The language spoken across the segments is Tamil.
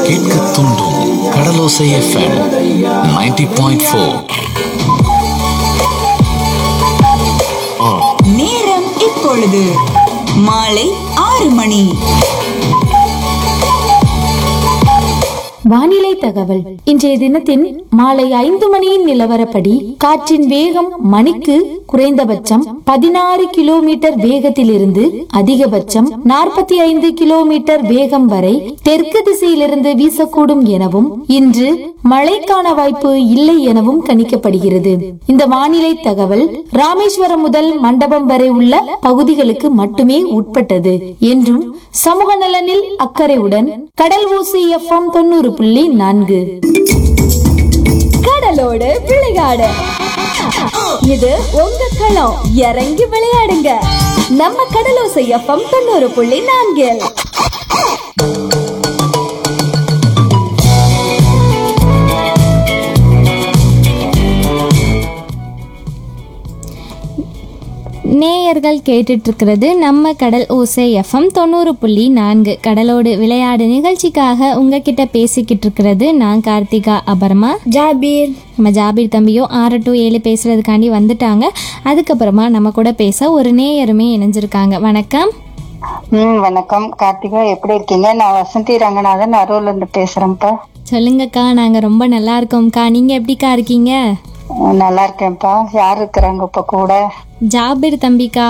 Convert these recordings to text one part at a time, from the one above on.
கேட்க தூண்டும் கடலோசை எஃப்எம் 90.4 பாயிண்ட் ஃபோர் நேரம் இப்பொழுது மாலை ஆறு மணி வானிலை தகவல் இன்றைய தினத்தின் மாலை ஐந்து மணியின் நிலவரப்படி காற்றின் வேகம் மணிக்கு குறைந்தபட்சம் பதினாறு கிலோமீட்டர் வேகத்திலிருந்து அதிகபட்சம் நாற்பத்தி ஐந்து கிலோமீட்டர் வேகம் வரை தெற்கு திசையிலிருந்து வீசக்கூடும் எனவும் இன்று மழைக்கான வாய்ப்பு இல்லை எனவும் கணிக்கப்படுகிறது இந்த வானிலை தகவல் ராமேஸ்வரம் முதல் மண்டபம் வரை உள்ள பகுதிகளுக்கு மட்டுமே உட்பட்டது என்றும் சமூக நலனில் அக்கறையுடன் கடல் ஊசி எஃப்எம் தொண்ணூறு புள்ளி நான்கு கடலோடு விளையாடு இது உங்க களம் இறங்கி விளையாடுங்க நம்ம கடலோசை எஃப்எம் தொண்ணூறு புள்ளி நான்கில் நேயர்கள் கேட்டுட்டு இருக்கிறது நம்ம கடல் ஓசை எஃப்எம் தொண்ணூறு புள்ளி நான்கு கடலோடு விளையாடு நிகழ்ச்சிக்காக உங்ககிட்ட பேசிக்கிட்டு இருக்கிறது நான் கார்த்திகா அபர்மா ஜாபீர் நம்ம ஜாபீர் தம்பியும் ஆறு டு ஏழு பேசுறதுக்காண்டி வந்துட்டாங்க அதுக்கப்புறமா நம்ம கூட பேச ஒரு நேயருமே இணைஞ்சிருக்காங்க வணக்கம் ம் வணக்கம் கார்த்திகா எப்படி இருக்கீங்க நான் வசந்தி ரங்கநாதன் அரூர்ல இருந்து பேசுறேன்ப்பா சொல்லுங்கக்கா நாங்க ரொம்ப நல்லா இருக்கோம்க்கா நீங்க எப்படிக்கா இருக்கீங்க அஹ் நல்லா இருக்கேன்ப்பா யார் இருக்கிறாங்க இப்ப கூட ஜாபீர் தம்பிக்கா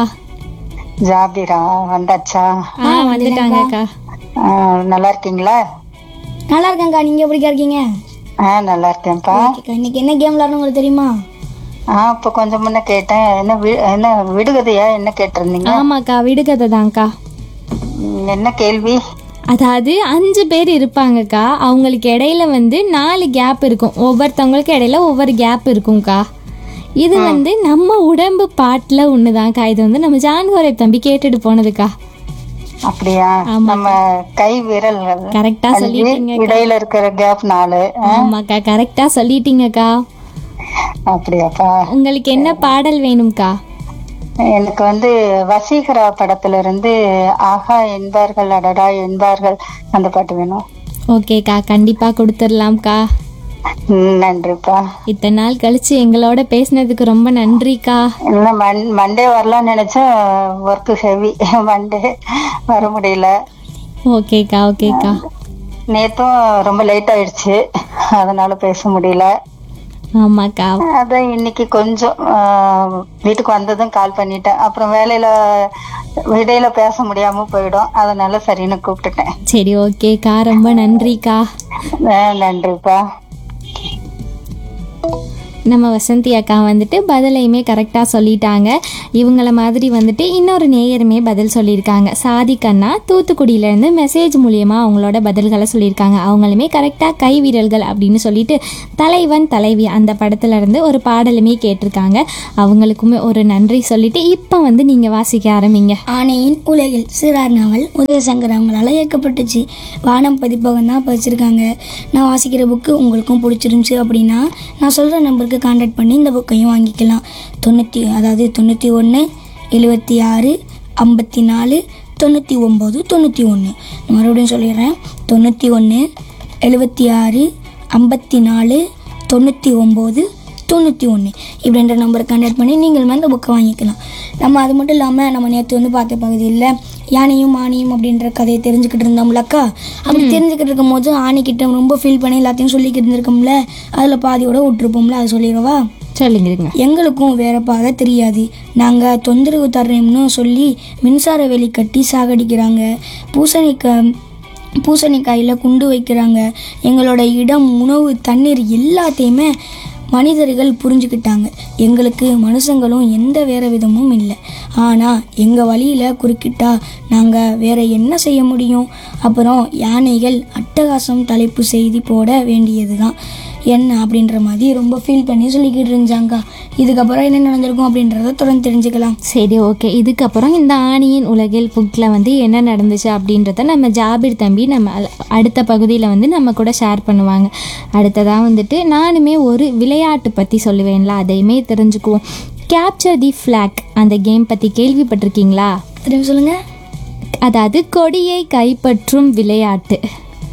ஜாபிரா வந்தாச்சா ஆ வந்துட்டாங்கக்கா அஹ் நல்லா இருக்கீங்களா நல்லா இருக்கேன்க்கா நீங்க எப்படி இருக்கீங்க ஆ நல்லா இருக்கேன்ப்பா இன்னைக்கு என்ன கேம் விளாடணும் உங்களுக்கு தெரியுமா ஆ இப்ப கொஞ்சம் முன்ன கேட்டேன் என்ன வி- என்ன விடுகதையா என்ன கேட்டிருந்தீங்க ஆமாக்கா விடுகதை தான்க்கா ம், என்ன கேள்வி அதாவது அஞ்சு பேர் இருப்பாங்கக்கா அவங்களுக்கு இடையில வந்து நாலு கேப் இருக்கும் ஒவ்வொருத்தவங்களுக்கு இடையில ஒவ்வொரு கேப் இருக்கும்க்கா இது வந்து நம்ம உடம்பு பாட்டில் ஒண்ணுதான்க்கா இது வந்து நம்ம ஜான்கோரை தம்பி கேட்டுட்டு போனதுக்கா அப்படியா நம்ம கை விரல்கள் கரெக்டா அஞ்சு, சொல்லிட்டீங்க இடையில இருக்கிற கேப் நாலு ஆ, ஆமாக்கா கரெக்டா சொல்லிட்டீங்கக்கா அப்படியாப்பா உங்களுக்கு என்ன பாடல் வேணும்க்கா எனக்கு வந்து வசீகரா படத்துல இருந்து ஆஹா என்பார்கள் அடடா என்பார்கள் அந்த பாட்டு வேணும் ஓகேக்கா கண்டிப்பா கொடுத்துடலாம்க்கா ம், நன்றிப்பா இத்தனை நாள் கழிச்சு எங்களோட பேசினதுக்கு ரொம்ப நன்றிக்கா இல்ல மண் மண்டே வரலாம்னு நினைச்சேன் ஒர்க்கு ஹெவி மண்டே வர முடியல ஓகேக்கா ஓகேக்கா நேத்தும் ரொம்ப லேட் ஆயிடுச்சு அதனால பேச முடியல ஆமாக்கா அதான் இன்னைக்கு கொஞ்சம் ஆ, வீட்டுக்கு வந்ததும் கால் பண்ணிட்டேன் அப்புறம் வேலையில இடையில பேச முடியாம போயிடும் அதனால சரின்னு கூப்பிட்டுட்டேன் சரி ஓகேக்கா ரொம்ப நன்றிக்கா ஆ, நன்றிப்பா நம்ம வசந்தி அக்கா வந்துட்டு பதிலையுமே கரெக்டாக சொல்லிட்டாங்க இவங்கள மாதிரி வந்துட்டு இன்னொரு நேயருமே பதில் சொல்லியிருக்காங்க சாதிக் அண்ணா தூத்துக்குடியிலேருந்து மெசேஜ் மூலியமாக அவங்களோட பதில்களை சொல்லியிருக்காங்க அவங்களுமே கரெக்டாக கை வீரர்கள் அப்படின்னு சொல்லிட்டு தலைவன் தலைவி அந்த படத்துல இருந்து ஒரு பாடலுமே கேட்டிருக்காங்க அவங்களுக்குமே ஒரு நன்றி சொல்லிட்டு இப்போ வந்து நீங்கள் வாசிக்க ஆரம்பிங்க ஆணையின் உலகில் சிறார் நாவல் உதயசங்கர் அவங்களால இயக்கப்பட்டுச்சு வானம் பதிப்பகம் தான் படிச்சிருக்காங்க நான் வாசிக்கிற புக்கு உங்களுக்கும் பிடிச்சிருந்துச்சு அப்படின்னா நான் சொல்கிற நம்பருக்கு கான்டாக்ட் பண்ணி இந்த புக்கையும் வாங்கிக்கலாம் தொண்ணூற்றி அதாவது தொண்ணூற்றி ஒன்று எழுபத்தி ஆறு ஐம்பத்தி நாலு தொண்ணூற்றி ஒம்பது தொண்ணூற்றி ஒன்று மறுபடியும் சொல்லிடுறேன் தொண்ணூற்றி ஒன்று எழுபத்தி ஆறு ஐம்பத்தி நாலு தொண்ணூற்றி ஒம்பது தொண்ணூற்றி ஒன்று இப்படின்ற நம்பரை கான்டாக்ட் பண்ணி நீங்கள் அந்த புக்கை வாங்கிக்கலாம் நம்ம அது மட்டும் இல்லாமல் நம்ம நேற்று வந்து பார்த்த பகுதியில் யானையும் ஆணியும் அப்படின்ற கதையை தெரிஞ்சுக்கிட்டு இருந்தோம்லக்கா அப்படி தெரிஞ்சுக்கிட்டு இருக்கும்போது ஆணிக்கிட்ட ரொம்ப ஃபீல் பண்ணி எல்லாத்தையும் சொல்லிக்கிட்டு இருந்திருக்கோம்ல அதில் பாதியோட விட்டுருப்போம்ல அதை சொல்லிடுவா சொல்லுங்க எங்களுக்கும் வேற பாதை தெரியாது நாங்கள் தொந்தரவு தர்றோம்னு சொல்லி மின்சார வேலி கட்டி சாகடிக்கிறாங்க பூசணிக்காய் பூசணிக்காயில் குண்டு வைக்கிறாங்க எங்களோட இடம் உணவு தண்ணீர் எல்லாத்தையுமே மனிதர்கள் புரிஞ்சுக்கிட்டாங்க எங்களுக்கு மனுஷங்களும் எந்த வேற விதமும் இல்லை ஆனால் எங்கள் வழியில் குறுக்கிட்டா நாங்கள் வேற என்ன செய்ய முடியும் அப்புறம் யானைகள் அட்டகாசம் தலைப்பு செய்தி போட வேண்டியது தான் என்ன அப்படின்ற மாதிரி ரொம்ப ஃபீல் பண்ணி சொல்லிக்கிட்டு இருந்தாங்க இதுக்கப்புறம் என்ன நடந்திருக்கும் அப்படின்றத தொடர்ந்து தெரிஞ்சுக்கலாம் சரி ஓகே இதுக்கப்புறம் இந்த ஆணியின் உலகில் புக்கில் வந்து என்ன நடந்துச்சு அப்படின்றத நம்ம ஜாபிர் தம்பி நம்ம அ- அடுத்த பகுதியில் வந்து நம்ம கூட ஷேர் பண்ணுவாங்க அடுத்ததாக வந்துட்டு நானுமே ஒரு விளையாட்டு பற்றி சொல்லுவேன்ல அதையுமே தெரிஞ்சுக்குவோம் கேப்சர் தி ஃப்ளாக் அந்த கேம் பற்றி கேள்விப்பட்டிருக்கீங்களா திரும்பி சொல்லுங்கள் அதாவது கொடியை கைப்பற்றும் விளையாட்டு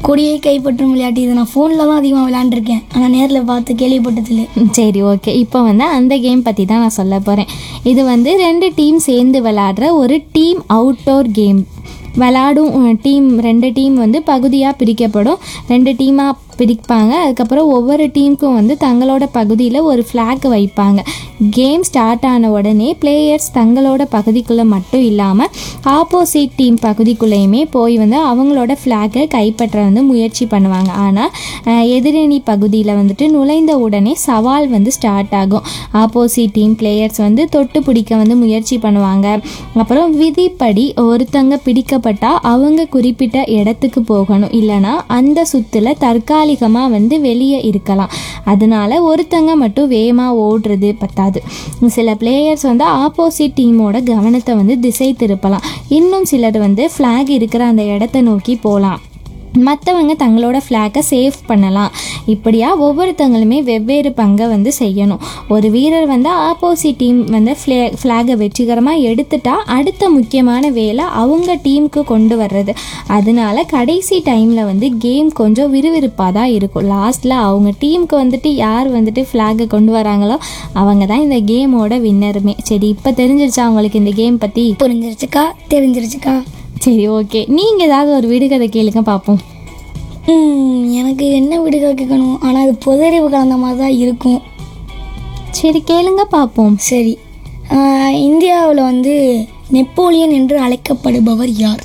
கொடியை கைப்பற்றும் விளையாட்டு இது நான் ஃபோனில் தான் அதிகமாக விளையாண்டுருக்கேன் ஆனால் நேரில் பார்த்து கேள்விப்பட்டதில்லை ம், சரி ஓகே இப்போ வந்து அந்த கேம் பற்றி தான் நான் சொல்ல போகிறேன் இது வந்து ரெண்டு டீம் சேர்ந்து விளையாடுற ஒரு டீம் அவுட்டோர் கேம் விளாடும் டீம் ரெண்டு டீம் வந்து பகுதியாக பிரிக்கப்படும் ரெண்டு டீமாக பிரிப்பாங்க அதுக்கப்புறம் ஒவ்வொரு டீமுக்கும் வந்து தங்களோட பகுதியில் ஒரு ஃப்ளாக் வைப்பாங்க கேம் ஸ்டார்ட் ஆன உடனே பிளேயர்ஸ் தங்களோட பகுதிக்குள்ளே மட்டும் இல்லாமல் ஆப்போசிட் டீம் பகுதிக்குள்ளேயுமே போய் வந்து அவங்களோட ஃப்ளாகை கைப்பற்ற வந்து முயற்சி பண்ணுவாங்க ஆனால் எதிரணி பகுதியில் வந்துட்டு நுழைந்த உடனே சவால் வந்து ஸ்டார்ட் ஆகும் ஆப்போசிட் டீம் பிளேயர்ஸ் வந்து தொட்டு பிடிக்க வந்து முயற்சி பண்ணுவாங்க அப்புறம் விதிப்படி ஒருத்தங்க பிடிக்கப்பட்டால் அவங்க குறிப்பிட்ட இடத்துக்கு போகணும் இல்லைன்னா அந்த சுத்தில் தற்காலிகமாக வந்து வெளியே இருக்கலாம் அதனால ஒருத்தங்க மட்டும் வேகமாக ஓடுறது பத்தாது சில பிளேயர்ஸ் வந்து ஆப்போசிட் டீமோட கவனத்தை வந்து திசை திருப்பலாம் இன்னும் சிலர் வந்து ஃப்ளாக் இருக்கிற அந்த இடத்த நோக்கி போகலாம் மற்றவங்க தங்களோட ஃப்ளாகை சேவ் பண்ணலாம் இப்படியா ஒவ்வொருத்தங்களுமே வெவ்வேறு பங்கை வந்து செய்யணும் ஒரு வீரர் வந்து ஆப்போசிட் டீம் வந்து ஃப்ளே ஃப்ளாகை வெற்றிகரமாக எடுத்துட்டா அடுத்த முக்கியமான வேலை அவங்க டீமுக்கு கொண்டு வர்றது அதனால கடைசி டைமில் வந்து கேம் கொஞ்சம் விறுவிறுப்பாக தான் இருக்கும் லாஸ்ட்டில் அவங்க டீமுக்கு வந்துட்டு யார் வந்துட்டு ஃப்ளாகை கொண்டு வராங்களோ அவங்க தான் இந்த கேமோட வின்னருமே சரி இப்போ தெரிஞ்சிருச்சா அவங்களுக்கு இந்த கேம் பற்றி புரிஞ்சிருச்சுக்கா தெரிஞ்சிருச்சுக்கா சரி ஓகே நீங்கள் ஏதாவது ஒரு விடுகதை கேளுங்க பார்ப்போம் ம், எனக்கு என்ன விடுதலை கேட்கணும் ஆனால் அது பொதறிவு கலந்த மாதிரி தான் இருக்கும் சரி கேளுங்க பார்ப்போம் சரி இந்தியாவில் வந்து நெப்போலியன் என்று அழைக்கப்படுபவர் யார்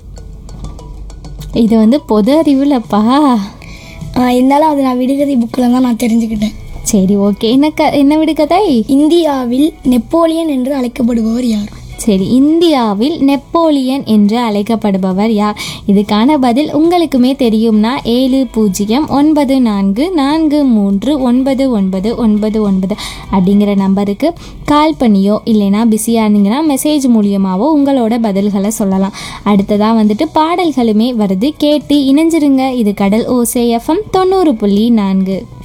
இது வந்து பொது அறிவுலப்பா ஆஹ் இருந்தாலும் அது நான் விடுகதை புக்கில் தான் நான் தெரிஞ்சுக்கிட்டேன் சரி ஓகே என்ன க என்ன விடுகதை இந்தியாவில் நெப்போலியன் என்று அழைக்கப்படுபவர் யார் சரி இந்தியாவில் நெப்போலியன் என்று அழைக்கப்படுபவர் யார் இதுக்கான பதில் உங்களுக்குமே தெரியும்னா ஏழு பூஜ்ஜியம் ஒன்பது நான்கு நான்கு மூன்று ஒன்பது ஒன்பது ஒன்பது ஒன்பது அப்படிங்கிற நம்பருக்கு கால் பண்ணியோ இல்லைனா பிஸியாக இருந்தீங்கன்னா மெசேஜ் மூலியமாவோ உங்களோட பதில்களை சொல்லலாம் அடுத்ததாக வந்துட்டு பாடல்களுமே வருது கேட்டு இணைஞ்சிருங்க இது கடல் ஓசே எஃப்எம் தொண்ணூறு புள்ளி நான்கு